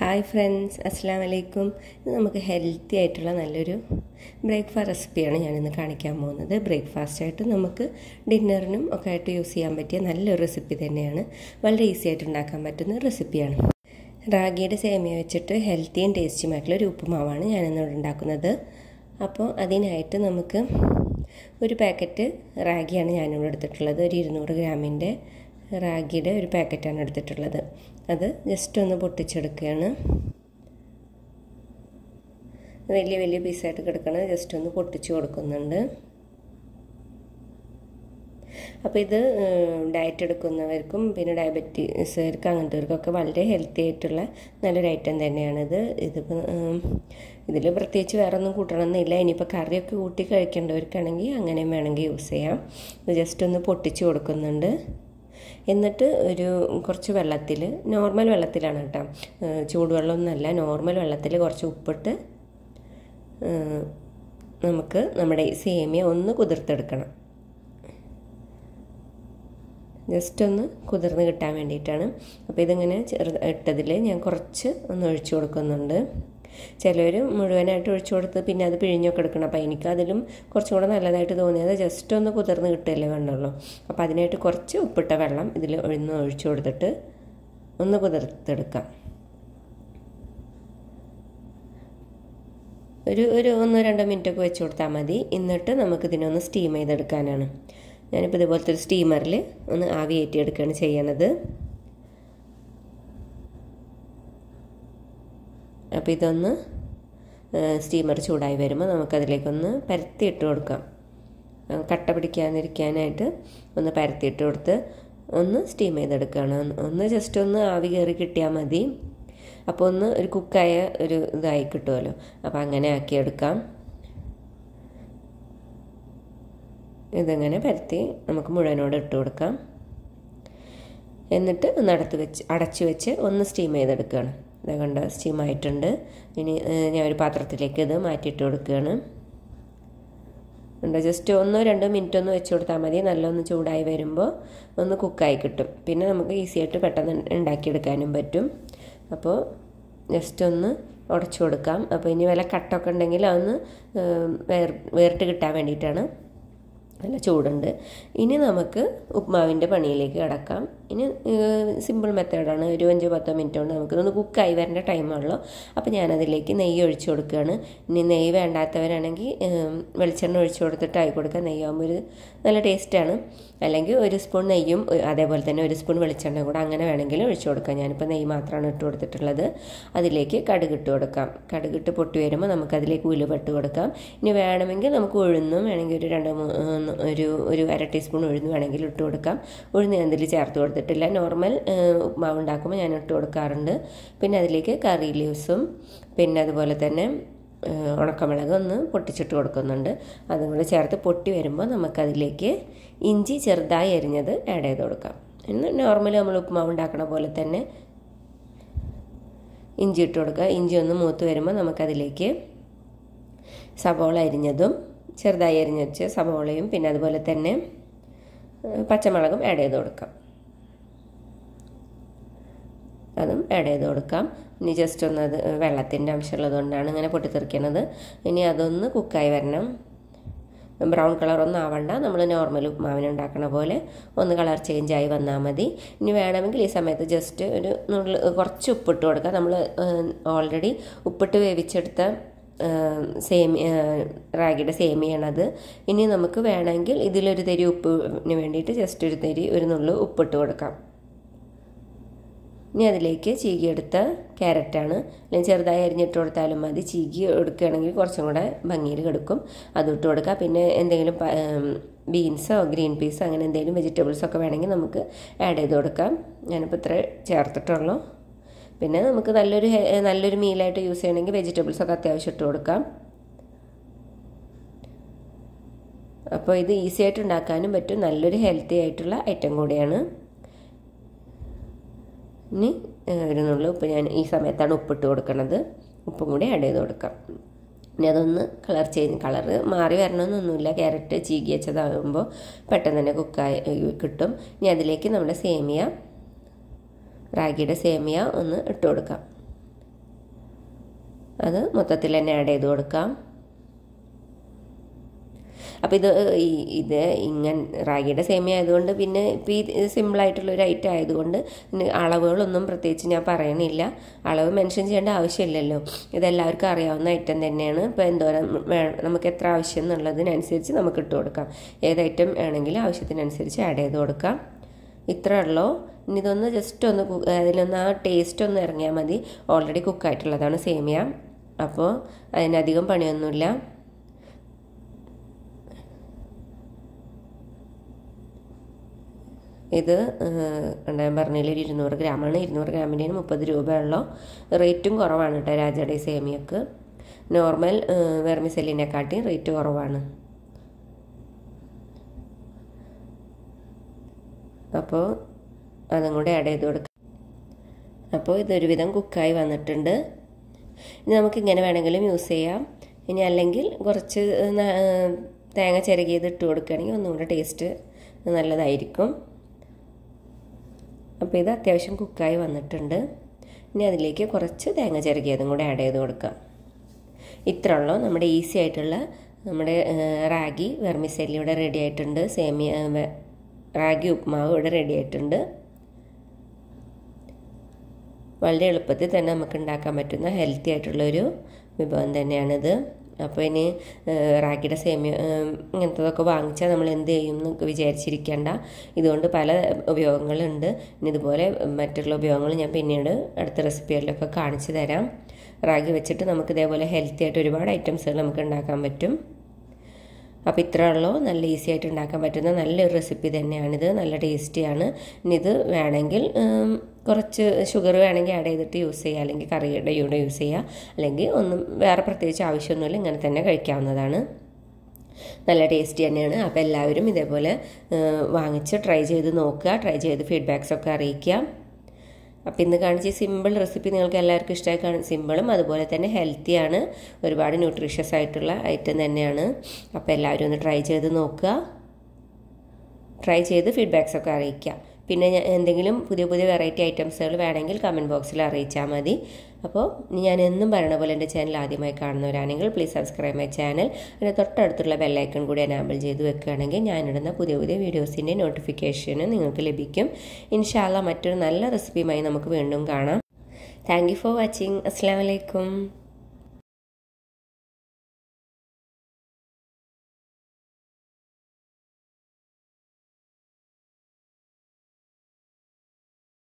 hi friends അസ്സാം വലൈക്കും ഇത് നമുക്ക് ഹെൽത്തി ആയിട്ടുള്ള നല്ലൊരു ബ്രേക്ക്ഫാസ്റ്റ് റെസിപ്പിയാണ് ഞാനിന്ന് കാണിക്കാൻ പോകുന്നത് ബ്രേക്ക്ഫാസ്റ്റ് ആയിട്ട് നമുക്ക് ഡിന്നറിനും ഒക്കെ ആയിട്ട് യൂസ് ചെയ്യാൻ പറ്റിയ നല്ലൊരു റെസിപ്പി തന്നെയാണ് വളരെ ഈസി ആയിട്ട് ഉണ്ടാക്കാൻ പറ്റുന്ന റെസിപ്പിയാണ് റാഗിയുടെ സേമിയ വെച്ചിട്ട് ഹെൽത്തിയും ടേസ്റ്റിയുമായിട്ടുള്ള ഒരു ഉപ്പുമാവാണ് ഞാനിന്നിവിടെ ഉണ്ടാക്കുന്നത് അപ്പോൾ അതിനായിട്ട് നമുക്ക് ഒരു പാക്കറ്റ് റാഗിയാണ് ഞാനിവിടെ എടുത്തിട്ടുള്ളത് ഒരു ഇരുന്നൂറ് ഗ്രാമിൻ്റെ റാഗിയുടെ ഒരു പാക്കറ്റാണ് എടുത്തിട്ടുള്ളത് അത് ജസ്റ്റ് ഒന്ന് പൊട്ടിച്ചെടുക്കുകയാണ് വലിയ വലിയ പീസായിട്ട് കിടക്കണത് ജസ്റ്റ് ഒന്ന് പൊട്ടിച്ചു കൊടുക്കുന്നുണ്ട് അപ്പോൾ ഇത് ഡയറ്റ് എടുക്കുന്നവർക്കും പിന്നെ ഡയബറ്റീസുകാർക്ക് അങ്ങനത്തെവർക്കൊക്കെ വളരെ ഹെൽത്തി ആയിട്ടുള്ള നല്ലൊരു ഐറ്റം തന്നെയാണിത് ഇതിപ്പോൾ ഇതിൽ പ്രത്യേകിച്ച് വേറെ ഒന്നും കൂട്ടണമെന്നില്ല ഇനിയിപ്പോൾ കറിയൊക്കെ കൂട്ടി കഴിക്കേണ്ടവർക്കാണെങ്കിൽ അങ്ങനെയും വേണമെങ്കിൽ യൂസ് ചെയ്യാം ഇത് ജസ്റ്റ് ഒന്ന് പൊട്ടിച്ച് കൊടുക്കുന്നുണ്ട് എന്നിട്ട് ഒരു കുറച്ച് വെള്ളത്തിൽ നോർമൽ വെള്ളത്തിലാണ് കേട്ടോ ചൂടുവെള്ളമൊന്നുമല്ല നോർമൽ വെള്ളത്തിൽ കുറച്ച് ഉപ്പിട്ട് നമുക്ക് നമ്മുടെ സേമിയ ഒന്ന് കുതിർത്തെടുക്കണം ജസ്റ്റ് ഒന്ന് കുതിർന്ന് കിട്ടാൻ വേണ്ടിയിട്ടാണ് അപ്പോൾ ഇതിങ്ങനെ ചെറു ഇട്ടതിൽ ഞാൻ കുറച്ച് ഒന്ന് ഒഴിച്ചു കൊടുക്കുന്നുണ്ട് ചിലർ മുഴുവനായിട്ട് ഒഴിച്ചു കൊടുത്ത് പിന്നെ അത് പിഴിഞ്ഞൊക്കെ എടുക്കണം അപ്പോൾ എനിക്ക് അതിലും കുറച്ചും കൂടെ നല്ലതായിട്ട് തോന്നിയത് ജസ്റ്റ് ഒന്ന് കുതിർന്ന് കിട്ടുകയല്ലേ വേണ്ടുള്ളൂ അപ്പോൾ അതിനായിട്ട് കുറച്ച് ഉപ്പിട്ട വെള്ളം ഇതിൽ ഒന്ന് ഒഴിച്ചു കൊടുത്തിട്ട് ഒന്ന് കുതിർത്തെടുക്കാം ഒരു ഒരു ഒന്നോ രണ്ടോ മിനിറ്റൊക്കെ വെച്ച് കൊടുത്താൽ മതി എന്നിട്ട് നമുക്കിതിനൊന്ന് സ്റ്റീം ചെയ്തെടുക്കാനാണ് ഞാനിപ്പോൾ ഇതുപോലത്തെ ഒരു സ്റ്റീമറിൽ ഒന്ന് ആവി ഏറ്റിയെടുക്കുകയാണ് ചെയ്യണത് അപ്പോൾ ഇതൊന്ന് സ്റ്റീമർ ചൂടായി വരുമ്പോൾ നമുക്കതിലേക്കൊന്ന് പരത്തി ഇട്ട് കൊടുക്കാം കട്ട പിടിക്കാതിരിക്കാനായിട്ട് ഒന്ന് പരത്തിയിട്ട് കൊടുത്ത് ഒന്ന് സ്റ്റീം ചെയ്തെടുക്കുകയാണ് ഒന്ന് ജസ്റ്റ് ഒന്ന് ആവി കയറി കിട്ടിയാൽ മതി അപ്പോൾ ഒന്ന് ഒരു കുക്കായ ഒരു ഇതായി കിട്ടുമല്ലോ അപ്പോൾ അങ്ങനെ ആക്കിയെടുക്കാം ഇതിങ്ങനെ പരത്തി നമുക്ക് മുഴുവനോട് ഇട്ട് കൊടുക്കാം എന്നിട്ട് ഒന്ന് അടുത്ത് വെച്ച് അടച്ചു വെച്ച് ഒന്ന് സ്റ്റീം ചെയ്തെടുക്കുകയാണ് ഇത് കണ്ട സ്റ്റീം ആയിട്ടുണ്ട് ഇനി ഞാൻ ഒരു പാത്രത്തിലേക്ക് ഇത് മാറ്റിയിട്ട് കൊടുക്കുകയാണ് ഉണ്ട് ജസ്റ്റ് ഒന്നോ രണ്ടോ മിനിറ്റ് ഒന്ന് വെച്ച് കൊടുത്താൽ മതി നല്ലൊന്ന് ചൂടായി വരുമ്പോൾ ഒന്ന് കുക്കായി കിട്ടും പിന്നെ നമുക്ക് ഈസി ആയിട്ട് പെട്ടെന്ന് ഉണ്ടാക്കിയെടുക്കാനും പറ്റും അപ്പോൾ ജസ്റ്റ് ഒന്ന് ഉടച്ചു കൊടുക്കാം അപ്പോൾ ഇനി വല്ല കട്ടൊക്കെ ഉണ്ടെങ്കിൽ അതൊന്ന് വേർ വേറിട്ട് കിട്ടാൻ വേണ്ടിയിട്ടാണ് നല്ല ചൂടുണ്ട് ഇനി നമുക്ക് ഉപ്മാവിൻ്റെ പണിയിലേക്ക് കിടക്കാം ഇനി സിമ്പിൾ മെത്തേഡാണ് ഒരു അഞ്ചോ പത്തോ മിനിറ്റ് കൊണ്ട് നമുക്കിതൊന്ന് കുക്കായി വരേണ്ട ടൈമാണല്ലോ അപ്പോൾ ഞാനതിലേക്ക് നെയ്യ് ഒഴിച്ചു കൊടുക്കുകയാണ് ഇനി നെയ്യ് വേണ്ടാത്തവരാണെങ്കിൽ വെളിച്ചെണ്ണ ഒഴിച്ചു കൊടുത്തിട്ട് ആയി കൊടുക്കുക നെയ്യാകുമ്പോൾ ഒരു നല്ല ടേസ്റ്റാണ് അല്ലെങ്കിൽ ഒരു സ്പൂൺ നെയ്യും അതേപോലെ തന്നെ ഒരു സ്പൂൺ വെളിച്ചെണ്ണ കൂടെ അങ്ങനെ വേണമെങ്കിലും ഒഴിച്ചു കൊടുക്കാം ഞാനിപ്പോൾ നെയ്യ് മാത്രമാണ് ഇട്ട് കൊടുത്തിട്ടുള്ളത് അതിലേക്ക് കടുക് ഇട്ട് കൊടുക്കാം കടുകിട്ട് പൊട്ടി വരുമ്പോൾ നമുക്കതിലേക്ക് ഉലുവ ഇട്ട് കൊടുക്കാം ഇനി വേണമെങ്കിൽ നമുക്ക് ഉഴുന്നും വേണമെങ്കിൽ ഒരു രണ്ട് മൂന്ന് ഒരു ഒരു അര ടീസ്പൂൺ ഉഴുന്ന് വേണമെങ്കിൽ ഇട്ട് കൊടുക്കാം ഉഴുന്ന് ഞാൻ ഇതിൽ ചേർത്ത് കൊടുത്തിട്ടില്ല നോർമൽ ഉപ്മാവ് ഉണ്ടാക്കുമ്പോൾ ഞാൻ ഇട്ട് കൊടുക്കാറുണ്ട് പിന്നെ അതിലേക്ക് കറി ലീവ്സും പിന്നെ അതുപോലെ തന്നെ ഉണക്കമുളക് ഒന്ന് പൊട്ടിച്ചിട്ട് കൊടുക്കുന്നുണ്ട് അതും കൂടെ ചേർത്ത് പൊട്ടി വരുമ്പോൾ നമുക്കതിലേക്ക് ഇഞ്ചി ചെറുതായി അരിഞ്ഞത് ആഡ് ചെയ്ത് കൊടുക്കാം എന്ന് നോർമലി നമ്മൾ ഉപ്മാവ് ഉണ്ടാക്കണ പോലെ തന്നെ ഇഞ്ചി ഇട്ട് കൊടുക്കുക ഇഞ്ചി ഒന്ന് മൂത്ത് വരുമ്പോൾ നമുക്കതിലേക്ക് സവോള അരിഞ്ഞതും ചെറുതായി അരിഞ്ഞ് വെച്ച് സവോളയും പിന്നെ അതുപോലെ തന്നെ പച്ചമുളകും ആഡ് ചെയ്ത് കൊടുക്കാം അതും ആഡ് ചെയ്ത് കൊടുക്കാം ഇനി ജസ്റ്റ് ഒന്ന് അത് വെള്ളത്തിൻ്റെ അംശമുള്ളതുകൊണ്ടാണ് ഇങ്ങനെ പൊട്ടിത്തെറിക്കണത് ഇനി അതൊന്ന് കുക്കായി വരണം ബ്രൗൺ കളറൊന്നും ആവണ്ട നമ്മൾ നോർമൽ ഉപ്മാവിന് ഉണ്ടാക്കണ പോലെ ഒന്ന് കളർ ചേഞ്ച് ആയി വന്നാൽ മതി ഇനി വേണമെങ്കിൽ ഈ സമയത്ത് ജസ്റ്റ് ഒരു നുള്ളിൽ കുറച്ച് ഉപ്പിട്ട് കൊടുക്കുക നമ്മൾ ഓൾറെഡി ഉപ്പിട്ട് വേവിച്ചെടുത്ത സേമി റാഗിയുടെ സേമിയാണത് ഇനി നമുക്ക് വേണമെങ്കിൽ ഇതിലൊരു തരി ഉപ്പിന് വേണ്ടിയിട്ട് ജസ്റ്റ് ഒരു തരി ഒരു നുള്ളു ഉപ്പിട്ട് കൊടുക്കാം ഇനി അതിലേക്ക് ചീകിയെടുത്ത ക്യാരറ്റാണ് അല്ലെങ്കിൽ ചെറുതായി അരിഞ്ഞിട്ട് കൊടുത്താലും മതി ചീകി എടുക്കുകയാണെങ്കിൽ കുറച്ചും കൂടെ ഭംഗിയിൽ കിടക്കും അതിട്ട് കൊടുക്കുക പിന്നെ എന്തെങ്കിലും ബീൻസോ ഗ്രീൻ പീസോ അങ്ങനെ എന്തെങ്കിലും വെജിറ്റബിൾസൊക്കെ വേണമെങ്കിൽ നമുക്ക് ആഡ് ചെയ്ത് കൊടുക്കാം ഞാനിപ്പോൾ ഇത്ര ചേർത്തിട്ടുള്ളൂ പിന്നെ നമുക്ക് നല്ലൊരു നല്ലൊരു മീലായിട്ട് യൂസ് ചെയ്യണമെങ്കിൽ വെജിറ്റബിൾസൊക്കെ അത്യാവശ്യം ഇട്ട് കൊടുക്കാം അപ്പോൾ ഇത് ഈസി ആയിട്ട് ഉണ്ടാക്കാനും പറ്റും നല്ലൊരു ഹെൽത്തി ആയിട്ടുള്ള ഐറ്റം കൂടിയാണ് ഇനി ഒരു നുള്ളു ഉപ്പ് ഞാൻ ഈ സമയത്താണ് ഉപ്പിട്ട് കൊടുക്കുന്നത് ഉപ്പും കൂടി ആഡ് ചെയ്ത് കൊടുക്കാം ഇനി അതൊന്ന് കളർ ചേഞ്ച് കളറ് മാറി വരണമെന്നൊന്നുമില്ല ക്യാരറ്റ് ചീകി വെച്ചതാകുമ്പോൾ പെട്ടെന്ന് തന്നെ കുക്കായി കിട്ടും ഇനി അതിലേക്ക് നമ്മുടെ സേമിയ റാഗിയുടെ സേമിയ ഒന്ന് ഇട്ട് കൊടുക്കാം അത് മൊത്തത്തിൽ തന്നെ ആഡ് ചെയ്ത് കൊടുക്കാം അപ്പോൾ ഇത് ഈ ഇത് ഇങ്ങനെ റാഗിയുടെ സേമിയ ആയതുകൊണ്ട് പിന്നെ ഇപ്പോൾ ഈ സിമ്പിളായിട്ടുള്ള ഒരു ഐറ്റം ആയതുകൊണ്ട് അളവുകളൊന്നും പ്രത്യേകിച്ച് ഞാൻ പറയണില്ല അളവ് മെൻഷൻ ചെയ്യേണ്ട ആവശ്യമില്ലല്ലോ ഇതെല്ലാവർക്കും അറിയാവുന്ന ഐറ്റം തന്നെയാണ് ഇപ്പോൾ എന്തോരം നമുക്ക് എത്ര ആവശ്യം എന്നുള്ളതിനനുസരിച്ച് നമുക്ക് ഇട്ട് കൊടുക്കാം ഏത് ഐറ്റം ആണെങ്കിലും ആവശ്യത്തിനനുസരിച്ച് ആഡ് ചെയ്ത് കൊടുക്കാം ഇത്രേ ഉള്ളൂ ഇനി ഇതൊന്ന് ജസ്റ്റ് ഒന്ന് അതിലൊന്ന് ആ ടേസ്റ്റ് ഒന്ന് ഇറങ്ങിയാൽ മതി ഓൾറെഡി കുക്കായിട്ടുള്ളതാണ് സേമിയ അപ്പോൾ അതിനധികം പണിയൊന്നുമില്ല ഇത് ഞാൻ പറഞ്ഞതിൽ ഒരു ഇരുന്നൂറ് ഗ്രാമാണ് ഇരുന്നൂറ് ഗ്രാമിൻ്റെ മുപ്പത് രൂപയുള്ളൂ റേറ്റും കുറവാണ് കേട്ടോ രാജയുടെ സേമിയക്ക് നോർമൽ വെർമിസെല്ലിനെക്കാട്ടി റേറ്റ് കുറവാണ് അപ്പോൾ അതും കൂടെ ആഡ് ചെയ്ത് കൊടുക്കാം അപ്പോൾ ഇതൊരുവിധം കുക്കായി വന്നിട്ടുണ്ട് ഇനി നമുക്ക് ഇങ്ങനെ വേണമെങ്കിലും യൂസ് ചെയ്യാം ഇനി അല്ലെങ്കിൽ കുറച്ച് തേങ്ങ ചിരകിയത് ഇട്ട് കൊടുക്കുകയാണെങ്കിൽ ഒന്നും കൂടെ ടേസ്റ്റ് നല്ലതായിരിക്കും അപ്പോൾ ഇത് അത്യാവശ്യം കുക്കായി വന്നിട്ടുണ്ട് ഇനി അതിലേക്ക് കുറച്ച് തേങ്ങ ചിരകിയതും കൂടെ ആഡ് ചെയ്ത് കൊടുക്കാം ഇത്ര ഉള്ളൂ നമ്മുടെ ഈസി ആയിട്ടുള്ള നമ്മുടെ റാഗി വെർമിസെല്ലി ഇവിടെ റെഡി ആയിട്ടുണ്ട് സേമിയ റാഗി ഉപ്മാവ് ഇവിടെ റെഡി ആയിട്ടുണ്ട് വളരെ എളുപ്പത്തിൽ തന്നെ നമുക്ക് ഉണ്ടാക്കാൻ പറ്റുന്ന ഹെൽത്തി ആയിട്ടുള്ളൊരു വിഭവം തന്നെയാണിത് അപ്പോൾ ഇനി റാഗിയുടെ സേമിയ ഇങ്ങനത്തതൊക്കെ വാങ്ങിച്ചാൽ നമ്മൾ എന്ത് ചെയ്യും എന്ന് വിചാരിച്ചിരിക്കേണ്ട ഇതുകൊണ്ട് പല ഉപയോഗങ്ങളുണ്ട് ഇനി ഇതുപോലെ മറ്റുള്ള ഉപയോഗങ്ങൾ ഞാൻ പിന്നീട് അടുത്ത റെസിപ്പികളിലൊക്കെ കാണിച്ചു തരാം റാഗി വെച്ചിട്ട് നമുക്ക് ഇതേപോലെ ഹെൽത്തി ആയിട്ട് ഒരുപാട് ഐറ്റംസുകൾ നമുക്ക് ഉണ്ടാക്കാൻ പറ്റും അപ്പോൾ ഇത്ര ഉള്ളൂ നല്ല ഈസി ആയിട്ട് ഉണ്ടാക്കാൻ പറ്റുന്ന നല്ലൊരു റെസിപ്പി തന്നെയാണിത് നല്ല ടേസ്റ്റിയാണ് ഇനി ഇത് വേണമെങ്കിൽ കുറച്ച് ഷുഗർ വേണമെങ്കിൽ ആഡ് ചെയ്തിട്ട് യൂസ് ചെയ്യുക അല്ലെങ്കിൽ കറിയുടെ കൂടെ യൂസ് ചെയ്യുക അല്ലെങ്കിൽ ഒന്നും വേറെ പ്രത്യേകിച്ച് ആവശ്യമൊന്നുമില്ല ഇങ്ങനെ തന്നെ കഴിക്കാവുന്നതാണ് നല്ല ടേസ്റ്റി തന്നെയാണ് അപ്പോൾ എല്ലാവരും ഇതേപോലെ വാങ്ങിച്ച് ട്രൈ ചെയ്ത് നോക്കുക ട്രൈ ചെയ്ത് ഫീഡ്ബാക്സ് ഒക്കെ അറിയിക്കുക അപ്പോൾ ഇന്ന് കാണിച്ച സിമ്പിൾ റെസിപ്പി നിങ്ങൾക്ക് എല്ലാവർക്കും ഇഷ്ടമായി കാണും സിമ്പിളും അതുപോലെ തന്നെ ഹെൽത്തിയാണ് ഒരുപാട് ന്യൂട്രീഷ്യസ് ആയിട്ടുള്ള ഐറ്റം തന്നെയാണ് അപ്പോൾ എല്ലാവരും ഒന്ന് ട്രൈ ചെയ്ത് നോക്കുക ട്രൈ ചെയ്ത് ഫീഡ്ബാക്സ് ഒക്കെ അറിയിക്കുക പിന്നെ എന്തെങ്കിലും പുതിയ പുതിയ വെറൈറ്റി ഐറ്റംസുകൾ വേണമെങ്കിൽ കമൻറ്റ് ബോക്സിൽ അറിയിച്ചാൽ മതി അപ്പോൾ ഞാൻ എന്നും പറയണ പോലെ എൻ്റെ ചാനൽ ആദ്യമായി കാണുന്നവരാണെങ്കിൽ പ്ലീസ് സബ്സ്ക്രൈബ് മൈ ചാനൽ അതിൻ്റെ തൊട്ടടുത്തുള്ള ബെല്ലൈക്കൺ കൂടി എനാബിൾ ചെയ്ത് വെക്കുകയാണെങ്കിൽ ഞാനിടുന്ന പുതിയ പുതിയ വീഡിയോസിൻ്റെ നോട്ടിഫിക്കേഷന് നിങ്ങൾക്ക് ലഭിക്കും ഇൻഷാല്ല മറ്റൊരു നല്ല റെസിപ്പിയുമായി നമുക്ക് വീണ്ടും കാണാം താങ്ക് യു ഫോർ വാച്ചിങ് അസ്സാം വലൈക്കും